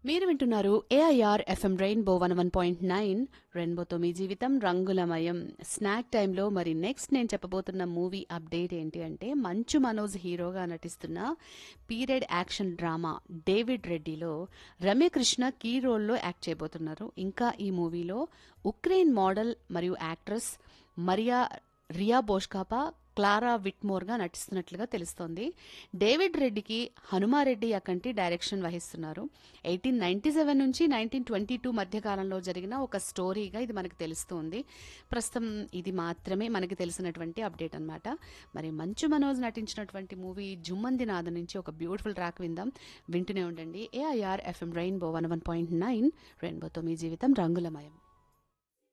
మీరు వింటున్నారు AIR FM rainbow one one point nine రెయిన్బోతో మీ జీవితం రంగులమయం స్నాక్ టైంలో మరి నెక్స్ట్ నేను చెప్పబోతున్న మూవీ అప్డేట్ ఏంటి అంటే మంచు మనోజ్ హీరోగా నటిస్తున్న పీరియడ్ యాక్షన్ డ్రామా డేవిడ్ రెడ్డిలో రమ్యకృష్ణ కీ రోల్లో యాక్ట్ చేయబోతున్నారు ఇంకా ఈ మూవీలో ఉక్రెయిన్ మోడల్ మరియు actress Maria Riaboshapka Clara విట్మోర్గా నటిస్తున్నట్లుగా తెలుస్తోంది డేవిడ్ రెడ్డికి హనుమారెడ్డి అకంటి డైరెక్షన్ వహిస్తున్నారు ఎయిటీన్ నైన్టీ సెవెన్ నుంచి నైన్టీన్ ట్వంటీ టూ మధ్య కాలంలో జరిగిన ఒక స్టోరీగా ఇది మనకు తెలుస్తుంది ప్రస్తుతం ఇది మాత్రమే మనకి తెలిసినటువంటి అప్డేట్ అన్నమాట మరి మంచు మనోజ్ నటించినటువంటి మూవీ జుమ్మంది నాద నుంచి ఒక బ్యూటిఫుల్ ట్రాక్ విందాం వింటూనే ఉండండి AIR FM rainbow one one point nine రెయిన్బోతో మీ జీవితం రంగులమయం